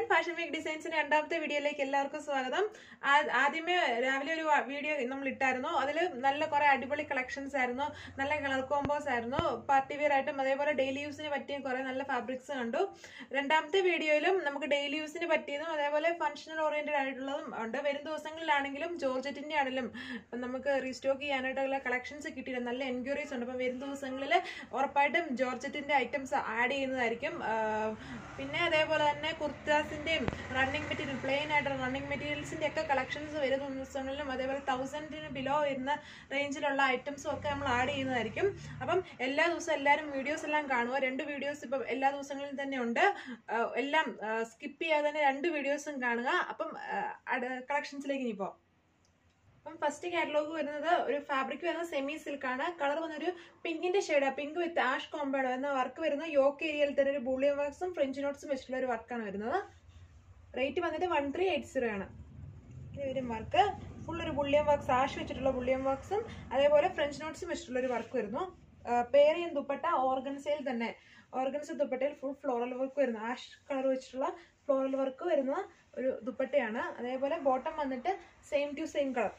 everyone fashion week ഡിസൈൻസിന്റെ രണ്ടാമത്തെ വീഡിയോയിലേക്ക് എല്ലാവർക്കും സ്വാഗതം ആ- ആദ്യമേ രാവിലെ ഒരു വ- വീഡിയോ നമ്മൾ ഇട്ടായിരുന്നു അതിൽ നല്ല കുറെ അടിപൊളി കളക്ഷൻസ് ആയിരുന്നു നല്ല കളർ കോമ്പോസ് ആയിരുന്നു പാർട്ടി വെയർ ആയിട്ടും അതേപോലെ ഡെയിലി യൂസിന് പറ്റിയ കുറെ നല്ല ഫാബ്രിക്സ് കണ്ടു രണ്ടാമത്തെ വീഡിയോയിലും നമുക്ക് ഡെയിലി യൂസിന് പറ്റിയതും അതേപോലെ ഫങ്ഷണൽ ഓറിയന്റഡ് ആയിട്ടുള്ളതും ഉണ്ട് വരും ദിവസങ്ങളിലാണെങ്കിലും ജോർജറ്റിന്റെ ആണെങ്കിലും നമുക്ക് റീസ്റ്റോക്ക് ചെയ്യാനായിട്ടുള്ള കളക്ഷൻസ് കിട്ടിയില്ല നല്ല എൻക്വയറീസ് ഉണ്ട് അപ്പം വരും ദിവസങ്ങളിൽ ഉറപ്പായിട്ടും ജോർജറ്റിന്റെ ഐറ്റംസ് ആഡ് ചെയ്യുന്നതായിരിക്കും ആ, പിന്നെ അതേപോലെ തന്നെ കുർത്താസിന്റെയും റണ്ണിങ് മെറ്റീരിയൽ പ്ലെയിൻ ആയിട്ടുള്ള റണ്ണിങ് മെറ്റീരിയൽസിന്റെ ഒക്കെ കളക്ഷൻസ് വരുന്ന ദിവസങ്ങളിലും അതേപോലെ തൗസൻഡിന് ബിലോ വരുന്ന റേഞ്ചിലുള്ള ഐറ്റംസും ഒക്കെ നമ്മൾ ആഡ് ചെയ്യുന്നതായിരിക്കും അപ്പം എല്ലാ ദിവസവും എല്ലാവരും വീഡിയോസ് എല്ലാം കാണുക രണ്ട് വീഡിയോസ് ഇപ്പം എല്ലാ ദിവസങ്ങളിലും തന്നെ ഉണ്ട് ആ, എല്ലാം സ്കിപ്പ് ചെയ്യാതെ തന്നെ രണ്ട് വീഡിയോസും കാണുക അപ്പം കളക്ഷൻസിലേക്ക് ഇനി പോവാം അപ്പം ഫസ്റ്റ് കാറ്റലോഗ് വരുന്നത് ഒരു ഫാബ്രിക് വരുന്നത് സെമി സിൽക്ക് ആണ് കളർ വന്നൊരു പിങ്കിന്റെ ഷെയ്ഡാണ് പിങ്ക് വിത്ത് ആഷ് കോമ്പാണ് വരുന്ന വർക്ക് വരുന്നത് യോക്ക് ഏരിയയിൽ തന്നെ ഒരു ബുള്ളിയം വർക്ക്സും ഫ്രഞ്ച് നോട്ട്സും വെച്ചിട്ടുള്ള ഒരു വർക്കാണ് വരുന്നത് റേറ്റ് വന്നിട്ട് വൺ ത്രീ എയ്റ്റ് സീറോ ആണ് ഇത് വരും വർക്ക് ഫുൾ ഒരു ബുള്ളിയം വർക്ക്സ് ആഷ് വെച്ചിട്ടുള്ള ബുള്ളിയം വർക്ക്സും അതേപോലെ ഫ്രഞ്ച് നോട്ട്സും വെച്ചിട്ടുള്ള ഒരു വർക്ക് വരുന്നു പേര് ചെയ്യുന്ന ദുപ്പട്ട ഓർഗൻസയിൽ തന്നെ ഓർഗൻസ് ദുപ്പട്ടയിൽ ഫുൾ ഫ്ലോറൽ വർക്ക് വരുന്നു ആഷ് കളർ വെച്ചിട്ടുള്ള ഫ്ലോറൽ വർക്ക് വരുന്ന ഒരു ദുപ്പട്ടയാണ് അതേപോലെ ബോട്ടം വന്നിട്ട് same to same colour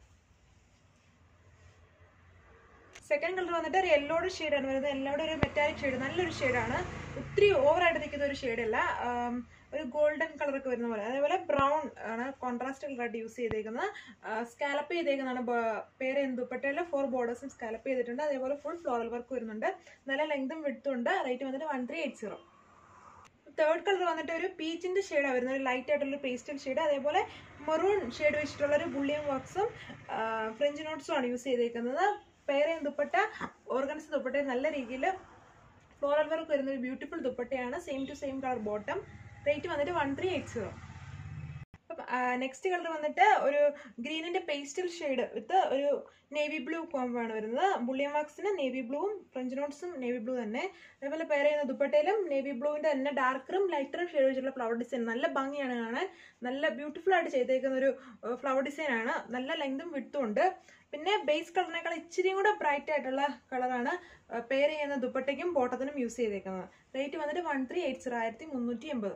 second colour വന്നിട്ട് ഒരു യെല്ലോയുടെ ഷെയ്ഡാണ് വരുന്നത് യെല്ലോയുടെ ഒരു മെറ്റാലിക് ഷെയ്ഡ് നല്ലൊരു ഷെയ്ഡാണ് ഒത്തിരി ഓവറായിട്ട് നിൽക്കുന്ന ഒരു ഷെയ്ഡല്ല ഒരു ഗോൾഡൻ കളറൊക്കെ വരുന്ന പോലെ അതേപോലെ ബ്രൗൺ ആണ് കോൺട്രാസ്റ്റ് കളറായിട്ട് യൂസ് ചെയ്തേക്കുന്നത് സ്കാലപ്പ് ചെയ്തേക്കുന്നതാണ് ബ- പേര് എന്തുപ്പട്ടയിലെ ഫോർ ബോർഡേഴ്സും സ്കാലപ്പ് ചെയ്തിട്ടുണ്ട് അതേപോലെ ഫുൾ ഫ്ലോറൽ വർക്ക് വരുന്നുണ്ട് നല്ല ലെങ്തും വിടുത്തും ഉണ്ട് റേറ്റ് വന്നിട്ട് one three eight zero third colour വന്നിട്ട് ഒരു പീച്ചിന്റെ ഷെയ്ഡാണ് വരുന്നത് ഒരു ലൈറ്റ് ആയിട്ടുള്ള ഒരു പേസ്റ്റൽ ഷെയ്ഡ് അതേപോലെ മെറൂൺ ഷെയ്ഡ് വെച്ചിട്ടുള്ള ഒരു ബുള്ളിയം വർക്ക്സും ഫ്രഞ്ച് നോട്ട്സും ആണ് യൂസ് ചെയ്തേക്കുന്നത് പേരെ ദുപ്പട്ട ഓർഗൻസ് ദുപ്പട്ട നല്ല രീതിയിൽ ഫ്ലോറൽ വർക്ക് വരുന്ന ഒരു ബ്യൂട്ടിഫുൾ ദുപ്പട്ടയാണ് same to same colour bottom rate വന്നിട്ട് one three eight zero next colour വന്നിട്ട് ഒരു ഗ്രീനിന്റെ പേസ്റ്റൽ ഷെയ്ഡ് വിത്ത് ഒരു നേവി ബ്ലൂ കോംബോ ആണ് വരുന്നത് ബുള്ളിയം വാക്സിന് നേവി ബ്ലൂവും ഫ്രഞ്ച് നോട്ട്സും നേവി ബ്ലൂ തന്നെ അതേപോലെ പേര് ചെയ്യുന്ന ദുപ്പട്ടയിലും നേവി ബ്ലൂവിന്റെ തന്നെ ഡാർക്കറും ലൈറ്ററും ഷെയ്ഡ് വെച്ചിട്ടുള്ള ഫ്ലവർ ഡിസൈൻ നല്ല ഭംഗിയാണ് കാണാൻ നല്ല ബ്യൂട്ടിഫുൾ ആയിട്ട് ചെയ്തേക്കുന്ന ഒരു ഫ്ലവർ ഡിസൈൻ ആണ് നല്ല ലെങ്തും വിട്ടും ഉണ്ട് പിന്നെ ബേസ് കളറിനേക്കാൾ ഇച്ചിരിയും കൂടെ ബ്രൈറ്റ് ആയിട്ടുള്ള കളറാണ് പേര് ചെയ്യുന്ന ദുപ്പട്ടയ്ക്കും ബോട്ടത്തിനും യൂസ് ചെയ്തേക്കുന്നത് റേറ്റ് വന്നിട്ട് വൺ ത്രീ എയ്റ്റ് സീറോ ആയിരത്തി മുന്നൂറ്റി എൺപത്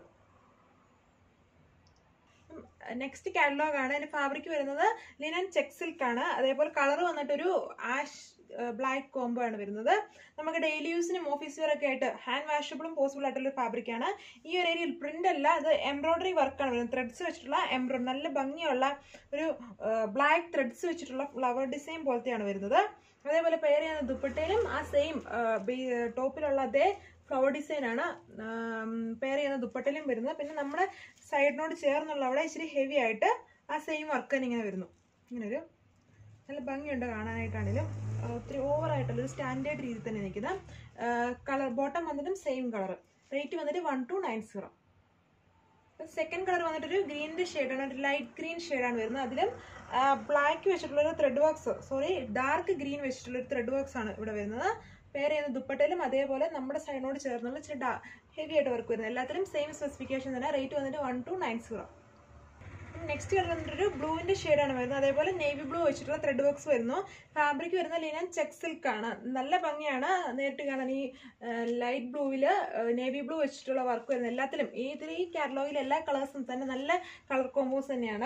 നെക്സ്റ്റ് കാറ്റലോഗ് ആണ് അതിന്റെ ഫാബ്രിക് വരുന്നത് ലിനൻ ചെക്ക് സിൽക്ക് ആണ് അതേപോലെ കളർ വന്നിട്ടൊരു ആഷ് ബ്ലാക്ക് കോംബോ ആണ് വരുന്നത് നമുക്ക് ഡെയിലി യൂസിനും ഓഫീസ് വെയർ ഒക്കെ ആയിട്ട് ഹാൻഡ് വാഷബിളും പോസിബിൾ ആയിട്ടുള്ള ഒരു ഫാബ്രിക് ആണ് ഈ ഒരു ഏരിയയിൽ പ്രിന്റ് അല്ല അത് എംബ്രോയിഡറി വർക്കാണ് വരുന്നത് ത്രെഡ്സ് വെച്ചിട്ടുള്ള എംബ്രോയിഡറി നല്ല ഭംഗിയുള്ള ഒരു ബ്ലാക്ക് ത്രെഡ്സ് വെച്ചിട്ടുള്ള ഫ്ലവർ ഡിസൈൻ പോലത്തെയാണ് വരുന്നത് അതേപോലെ പേര് ചെയ്യുന്ന ദുപ്പട്ടയിലും ആ സെയിം ടോപ്പിലുള്ള അതേ ഫ്ലവർ ഡിസൈൻ ആണ് പേർ ചെയ്യുന്ന ദുപ്പട്ടയിലും വരുന്നത് പിന്നെ നമ്മുടെ സൈഡിനോട് ചേർന്നുള്ള അവിടെ ഇച്ചിരി ഹെവി ആയിട്ട് ആ സെയിം വർക്ക് തന്നെ ഇങ്ങനെ വരുന്നു ഇങ്ങനെ ഒരു നല്ല ഭംഗിയുണ്ട് കാണാനായിട്ടാണെങ്കിലും ആ, ഒത്തിരി ഓവർ ആയിട്ടുള്ള ഒരു സ്റ്റാൻഡേർഡ് രീതിയിൽ തന്നെ നിൽക്കുന്ന കളർ ബോട്ടം വന്നിട്ടും സെയിം കളർ റേറ്റ് വന്നിട്ട് one two nine zero second colour വന്നിട്ട് ഒരു ഗ്രീനിന്റെ ഷെയ്ഡാണ് ഒരു ലൈറ്റ് ഗ്രീൻ ഷെയ്ഡാണ് വരുന്നത് അതിലും ബ്ലാക്ക് വെച്ചിട്ടുള്ള ഒരു thread works sorry dark green വെച്ചിട്ടുള്ള ഒരു ത്രെഡ് വർക്ക്സ് ആണ് ഇവിടെ വരുന്നത് പേര് ചെയ്യുന്ന ദുപ്പട്ടയിലും അതേപോലെ നമ്മുടെ സൈഡിനോട് ചേർന്നുള്ള ഇച്ചിരി ഹെവി ആയിട്ട് വർക്ക് വരുന്നത് എല്ലാത്തിലും സെയിം സ്പെസിഫിക്കേഷൻ തന്നെ റേറ്റ് വന്നിട്ട് one two nine zero next colour വന്നിട്ട് ഒരു ബ്ലൂവിന്റെ ഷെയ്ഡാണ് വരുന്നത് അതേപോലെ നേവി ബ്ലൂ വെച്ചിട്ടുള്ള ത്രെഡ് വർക്ക്സ് വരുന്നു ഫാബ്രിക് വരുന്ന ലിനൻ ചെക്ക് സിൽക്ക് ആണ് നല്ല ഭംഗിയാണ് നേരിട്ട് കാണാൻ ഈ ലൈറ്റ് ബ്ലൂവില് നേവി ബ്ലൂ വെച്ചിട്ടുള്ള വർക്ക് വരുന്നത് എല്ലാത്തിലും ഇതിൽ ഈ കാറ്റലോഗിൽ എല്ലാ കളേഴ്സും തന്നെ നല്ല കളർ കോമ്പോസ് തന്നെയാണ്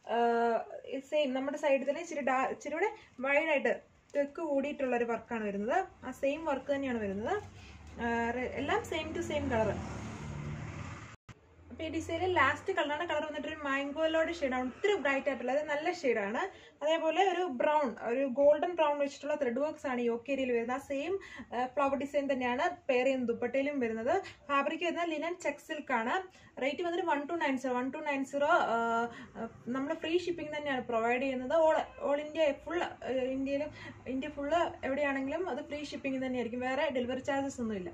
സെയിം നമ്മുടെ സൈഡിൽ തന്നെ ഇച്ചിരി ഡാ ഇച്ചിരി കൂടെ വൈഡായിട്ട് തെക്ക് കൂടിയിട്ടുള്ള ഒരു വർക്കാണ് വരുന്നത് ആ സെയിം വർക്ക് തന്നെയാണ് വരുന്നത് ആ, റെ- എല്ലാം സെയിം ടു സെയിം കളർ അപ്പൊ ഈ ഡിസൈനിൽ ലാസ്റ്റ് കളറാണ് കളർ വന്നിട്ട് ഒരു മാംഗോലോട് ഷെയ്ഡാണ് ഒത്തിരി ബ്രൈറ്റ് ആയിട്ടുള്ള അത് നല്ല ഷെയ്ഡാണ് അതേപോലെ ഒരു ബ്രൗൺ ഒരു ഗോൾഡൻ ബ്രൗൺ വെച്ചിട്ടുള്ള ത്രെഡ് വർക്ക്സ് ആണ് യോക്കേരിയിൽ വരുന്നത് ആ സെയിം ഫ്ലവർ ഡിസൈൻ തന്നെയാണ് പേർ ചെയ്യുന്ന ദുപ്പട്ടയിലും വരുന്നത് ഫാബ്രിക് വരുന്നത് ലിനൻ ചെക്ക് സിൽക്ക് ആണ് റേറ്റ് വന്നിട്ട് one two nine zero one two nine zero നമ്മൾ ഫ്രീ ഷിപ്പിംഗ് തന്നെയാണ് പ്രൊവൈഡ് ചെയ്യുന്നത് ഓൾ ഓൾ ഇന്ത്യ ഫുൾ ഇന്ത്യയിലും ഇന്ത്യ ഫുള്ള് എവിടെയാണെങ്കിലും അത് ഫ്രീ ഷിപ്പിംഗ് തന്നെയായിരിക്കും വേറെ ഡെലിവറി ചാർജസ് ഒന്നുമില്ല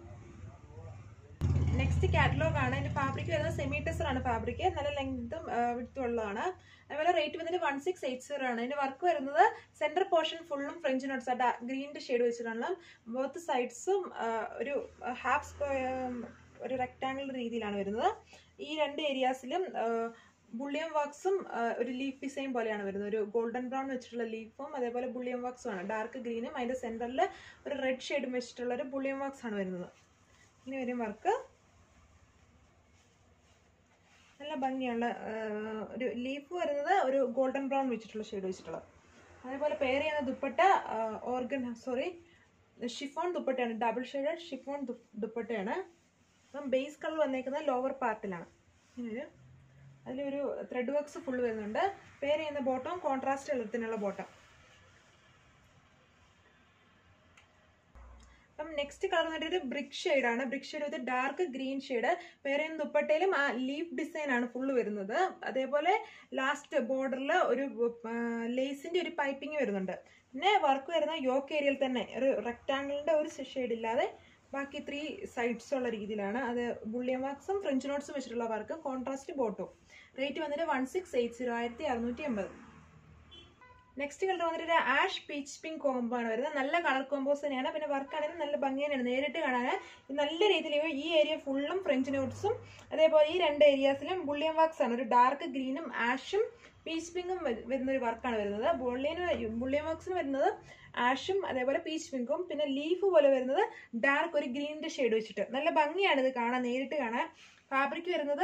നെക്സ്റ്റ് കാറ്റലോഗ് ആണ് അതിന്റെ ഫാബ്രിക് വരുന്നത് സെമി ടെസർ ആണ് ഫാബ്രിക് നല്ല ലെങ്തും വിടുത്തും ഉള്ളതാണ് അതുപോലെ റേറ്റ് വന്നിട്ട് വൺ സിക്സ് എയ്റ്റ് സീറോ ആണ് അതിന്റെ വർക്ക് വരുന്നത് സെന്റർ പോർഷൻ ഫുള്ളും ഫ്രഞ്ച് നോട്ട്സ് ആ ഗ്രീനിന്റെ ഷെയ്ഡ് വെച്ചിട്ടാണ് ബോത്ത് സൈഡ്സും ഒരു ഹാഫ് സ്ക്വയർ ഒരു റെക്ടാങ്കിൾ രീതിയിലാണ് വരുന്നത് ഈ രണ്ട് ഏരിയാസിലും ബുള്ളിയം വർക്ക്സും ഒരു ലീഫ് ഡിസൈൻ പോലെയാണ് വരുന്നത് ഒരു ഗോൾഡൻ ബ്രൗൺ വെച്ചിട്ടുള്ള ലീഫും അതേപോലെ ബുള്ളിയം വർക്ക്സും ആണ് ഡാർക്ക് ഗ്രീനും അതിന്റെ സെന്ററിൽ ഒരു റെഡ് ഷെയ്ഡും വെച്ചിട്ടുള്ള ഒരു ബുള്ളിയം വർക്ക്സ് ആണ് വരുന്നത് ഇങ്ങനെ വരും വർക്ക് നല്ല ഭംഗിയുള്ള ആ, ഒരു ലീഫ് വരുന്നത് ഒരു ഗോൾഡൻ ബ്രൗൺ വെച്ചിട്ടുള്ള ഷെയ്ഡ് വെച്ചിട്ടുള്ളത് അതേപോലെ പെയർ ചെയ്യുന്ന ദുപ്പട്ട ഓർഗൻ സോറി ഷിഫോൺ ദുപ്പട്ടയാണ് ഡബിൾ ഷെയ്ഡഡ് ഷിഫോൺ ദുപ്പട്ടയാണ് അപ്പം ബേസ് കളർ വന്നേക്കുന്നത് ലോവർ പാർട്ടിലാണ് ഇങ്ങനൊരു അതിലൊരു ത്രെഡ് വർക്ക്സ് ഫുൾ വരുന്നുണ്ട് പെയർ ചെയ്യുന്ന ബോട്ടം കോൺട്രാസ്റ്റ് എളുപ്പത്തിനുള്ള ബോട്ടം അപ്പം നെക്സ്റ്റ് കളർ വന്നിട്ട് ഒരു ബ്രിക്ക് ഷെയ്ഡാണ് brick shade with dark green shade വേറെ ദുപ്പട്ടയിലും ആ ലീഫ് ഡിസൈൻ ആണ് ഫുള്ള് വരുന്നത് അതേപോലെ ലാസ്റ്റ് ബോർഡറിൽ ഒരു ലേസിന്റെ ഒരു പൈപ്പിംഗ് വരുന്നുണ്ട് പിന്നെ വർക്ക് വരുന്ന യോക്ക് ഏരിയയിൽ തന്നെ ഒരു റെക്ടാങ്കിളിന്റെ ഒരു ഷെയ്ഡ് ഇല്ലാതെ ബാക്കി ത്രീ സൈഡ്സ് ഉള്ള രീതിയിലാണ് അത് ബുള്ളിയൻ വർക്ക്സും ഫ്രഞ്ച് നോട്ട്സും വെച്ചിട്ടുള്ള വർക്ക് കോൺട്രാസ്റ്റ് ബോട്ടും റേറ്റ് വന്നിട്ട് വൺ സിക്സ് എയ്റ്റ് സീറോ ആയിരത്തി അറുന്നൂറ്റി എൺപത് നെക്സ്റ്റ് കളർ വന്നിട്ട് ഒരു ആഷ് പീച്ച് പിങ്ക് കോംബോ ആണ് വരുന്നത് നല്ല കളർ കോമ്പോസ് തന്നെയാണ് പിന്നെ വർക്ക് ആണെങ്കിൽ നല്ല ഭംഗി തന്നെയാണ് നേരിട്ട് കാണാൻ നല്ല രീതിയിൽ ഈ ഏരിയ ഫുള്ളും ഫ്രഞ്ച് നോട്ട്സും അതേപോലെ ഈ രണ്ട് ഏരിയാസിലും ബുള്ളിയൻ വർക്ക്സ് ആണ് ഒരു ഡാർക്ക് ഗ്രീനും ആഷും പീച്ച് പിങ്കും വരുന്ന ഒരു വർക്കാണ് വരുന്നത് ബുള്ളിയന് ബുള്ളിയൻ വർക്ക്സിന് വരുന്നത് ആഷും അതേപോലെ പീച്ച് പിങ്കും പിന്നെ ലീഫ് പോലെ വരുന്നത് ഡാർക്ക് ഒരു ഗ്രീനിന്റെ ഷെയ്ഡ് വെച്ചിട്ട് നല്ല ഭംഗിയാണ് ഇത് കാണാൻ നേരിട്ട് കാണാൻ ഫാബ്രിക് വരുന്നത്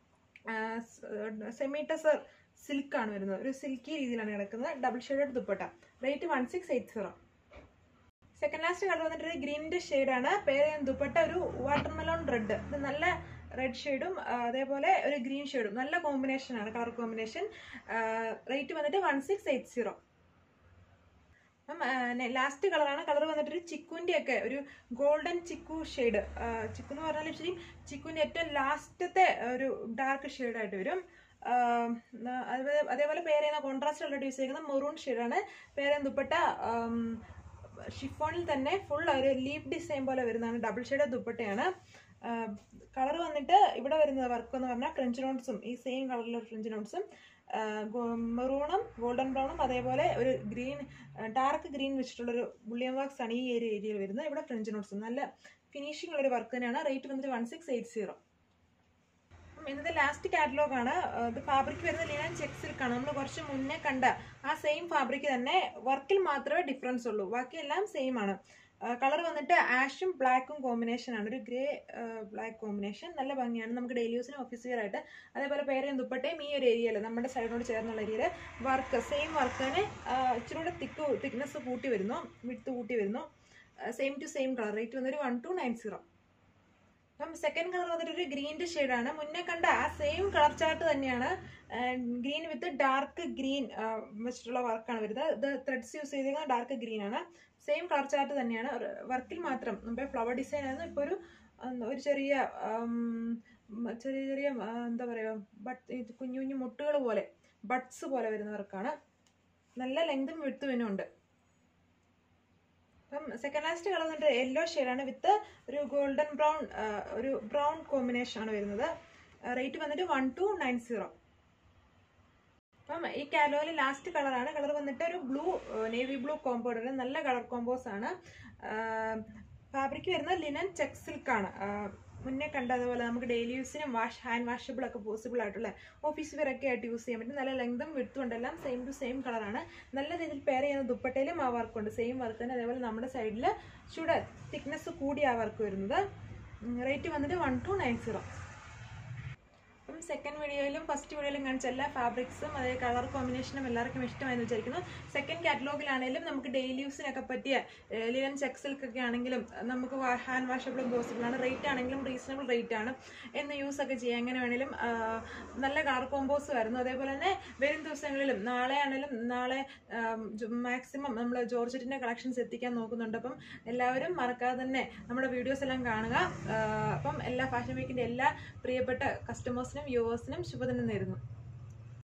സെമിറ്റസർ സിൽക്ക് ആണ് വരുന്നത് ഒരു സിൽക്കി രീതിയിലാണ് കിടക്കുന്നത് double shaded dupatta rate one six eight zero second last colour വന്നിട്ട് ഒരു ഗ്രീനിന്റെ ഷെയ്ഡാണ് പേര് ദുപ്പട്ട ഒരു വാട്ടർ മെലോൺ റെഡ് ഇത് നല്ല റെഡ് ഷെയ്ഡും അതേപോലെ ഒരു ഗ്രീൻ ഷെയ്ഡും നല്ല കോമ്പിനേഷൻ ആണ് കളർ കോമ്പിനേഷൻ റേറ്റ് വന്നിട്ട് വൺ സിക്സ് എയ്റ്റ് സീറോ അപ്പം ലാസ്റ്റ് കളറാണ് കളർ വന്നിട്ട് ഒരു ചിക്കുവിന്റെ ഒക്കെ ഒരു ഗോൾഡൻ ചിക്കു ഷെയ്ഡ് ചിക്കു എന്ന് പറഞ്ഞാൽ ശരി ചിക്കുവിന്റെ ഏറ്റവും ലാസ്റ്റത്തെ ഒരു ഡാർക്ക് ഷെയ്ഡായിട്ട് വരും ആം, ന- അതുപോലെ അതേപോലെ പേര് ചെയ്യുന്ന കോൺട്രാസ്റ്റ് ഉള്ള യൂസ് ചെയ്യുന്നത് മെറൂൺ ഷെയ്ഡാണ് പേര് ദുപ്പട്ട ആം, ഷിഫോണിൽ തന്നെ ഫുൾ ഒരു ലീഫ് ഡിസൈൻ പോലെ വരുന്നതാണ് ഡബിൾ ഷെയ്ഡ് ദുപ്പട്ടയാണ് കളർ വന്നിട്ട് ഇവിടെ വരുന്ന വർക്ക് എന്ന് പറഞ്ഞാൽ ഫ്രഞ്ച് നോട്ട്സും ഈ സെയിം കളറിലുള്ള ഫ്രഞ്ച് നോട്ട്സും മെറൂണും ഗോൾഡൻ ബ്രൗണും അതേപോലെ ഒരു ഗ്രീൻ ഡാർക്ക് ഗ്രീൻ വെച്ചിട്ടുള്ളൊരു ബുള്ളിയൻ വർക്ക്സ് ആണ് ഈ ഏരിയ ഏരിയയിൽ വരുന്നത് ഇവിടെ ഫ്രഞ്ച് നോട്ട്സും നല്ല ഫിനിഷിംഗ് ഉള്ള ഒരു വർക്ക് തന്നെയാണ് റേറ്റ് വന്നിട്ട് വൺ സിക്സ് എയ്റ്റ് സീറോ ഇന്നത്തെ ലാസ്റ്റ് കാറ്റലോഗ് ആണ് ആ, ഇത് ഫാബ്രിക് വരുന്നത് ലിനൻ ചെക്ക് സിൽക്ക് ആണ് നമ്മൾ കുറച്ച് മുന്നേ കണ്ട ആ സെയിം ഫാബ്രിക് തന്നെ വർക്കിൽ മാത്രമേ ഡിഫറൻസ് ഉള്ളൂ ബാക്കിയെല്ലാം സെയിം ആണ് കളർ വന്നിട്ട് ആഷും ബ്ലാക്കും കോമ്പിനേഷൻ ആണ് ഒരു ഗ്രേ ബ്ലാക്ക് കോമ്പിനേഷൻ നല്ല ഭംഗിയാണ് നമുക്ക് ഡെയിലി യൂസിന് ഓഫീസ് വെയർ ആയിട്ട് അതേപോലെ പേരും ദുപ്പട്ടയും ഈ ഒരു ഏരിയയിൽ നമ്മുടെ സൈഡിനോട് ചേർന്നുള്ള ഏരിയയിൽ വർക്ക് സെയിം വർക്ക് തന്നെ ആ, ഇച്ചിരി കൂടെ തിക്ക് തിക്നെസ് കൂട്ടി വരുന്നു വിട്ട് കൂട്ടി വരുന്നു same to same colour rate വന്നൊരു വൺ ടു നയൻ സീറോ അപ്പം സെക്കൻഡ് കളർ വന്നിട്ട് ഒരു ഗ്രീൻ്റെ ഷെയ്ഡാണ് മുന്നേ കണ്ട ആ സെയിം കളർ ചാർട്ട് തന്നെയാണ് ഗ്രീൻ വിത്ത് ഡാർക്ക് ഗ്രീൻ വെച്ചിട്ടുള്ള വർക്കാണ് വരുന്നത് ഇത് ത്രെഡ്സ് യൂസ് ചെയ്തിരിക്കുന്നത് ഡാർക്ക് ഗ്രീൻ ആണ് സെയിം കളർ ചാർട്ട് തന്നെയാണ് വർക്കിൽ മാത്രം നമ്മുടെ ഫ്ലവർ ഡിസൈൻ ആയിരുന്നു ഇപ്പോൾ ഒരു ഉം, ഒരു ചെറിയ ഉം, ചെറിയ ചെറിയ ആ, എന്താ പറയുക ബട്ട് ഇത് കുഞ്ഞു കുഞ്ഞു മുട്ടുകൾ പോലെ ബഡ്സ് പോലെ വരുന്ന വർക്കാണ് നല്ല ലെങ്തും വിട്ടും ഉണ്ട് അപ്പം സെക്കൻഡ് ലാസ്റ്റ് കളർ വന്നിട്ട് യെല്ലോ ഷെയ്ഡാണ് വിത്ത് ഒരു ഗോൾഡൻ ബ്രൗൺ ഒരു ബ്രൗൺ കോമ്പിനേഷൻ ആണ് വരുന്നത് റേറ്റ് വന്നിട്ട് വൺ ടു നയൻ സീറോ അപ്പം ഈ കാലോയിൽ ലാസ്റ്റ് കളറാണ് കളർ വന്നിട്ട് ഒരു ബ്ലൂ നേവി ബ്ലൂ കോമ്പോഡ് നല്ല കളർ കോമ്പോസ് ആണ് ഫാബ്രിക് വരുന്നത് ലിനൻ ചെക്ക് സിൽക്ക് ആണ് ആ, മുന്നേ കണ്ടതുപോലെ നമുക്ക് ഡെയിലി യൂസിനും വാഷ് ഹാൻഡ് വാഷബിൾ ഒക്കെ പോസിബിൾ ആയിട്ടുള്ള ഓഫീസ് വെയർ ഒക്കെ ആയിട്ട് യൂസ് ചെയ്യാൻ പറ്റും നല്ല ലെങ്തും വിടുത്തും ഉണ്ട് എല്ലാം സെയിം ടു സെയിം കളറാണ് നല്ല രീതിയിൽ പെയർ ചെയ്യുന്ന ദുപ്പട്ടയിലും ആ വർക്ക് ഉണ്ട് സെയിം വർക്ക് തന്നെ അതേപോലെ നമ്മുടെ സൈഡിൽ ചൂട് തിക്നെസ് കൂടി ആ വർക്ക് വരുന്നത് റേറ്റ് വന്നിട്ട് വൺ ടു നയൻ സീറോ അപ്പം സെക്കൻഡ് വീഡിയോയിലും ഫസ്റ്റ് വീഡിയോയിലും കാണിച്ച എല്ലാ ഫാബ്രിക്സും അതേ കളർ കോമ്പിനേഷനും എല്ലാവർക്കും ഇഷ്ടമായെന്ന് വിചാരിക്കുന്നു സെക്കൻഡ് കാറ്റലോഗിലാണെങ്കിലും നമുക്ക് ഡെയിലി യൂസിനൊക്കെ പറ്റിയ ലിനൻ ചെക്ക് സിൽക്ക് ഒക്കെ ആണെങ്കിലും നമുക്ക് ഹാൻഡ് വാഷബിളും പോസിബിൾ ആണ് റേറ്റ് ആണെങ്കിലും റീസണബിൾ റേറ്റ് ആണ് എന്ന് യൂസ് ഒക്കെ ചെയ്യാം എങ്ങനെ വേണേലും ആ, നല്ല കളർ കോമ്പോസ് വരുന്നു അതേപോലെ തന്നെ വരും ദിവസങ്ങളിലും നാളെ ആണെങ്കിലും നാളെ മാക്സിമം നമ്മൾ ജോർജറ്റിന്റെ കളക്ഷൻസ് എത്തിക്കാൻ നോക്കുന്നുണ്ട് അപ്പം എല്ലാവരും മറക്കാതെ തന്നെ നമ്മുടെ വീഡിയോസ് എല്ലാം കാണുക ആ, അപ്പം എല്ലാ ഫാഷൻ വീക്കിന്റെ എല്ലാ പ്രിയപ്പെട്ട കസ്റ്റമേഴ്സിനും വ്യൂവേഴ്സിനും ശുഭദിനം നേരുന്നു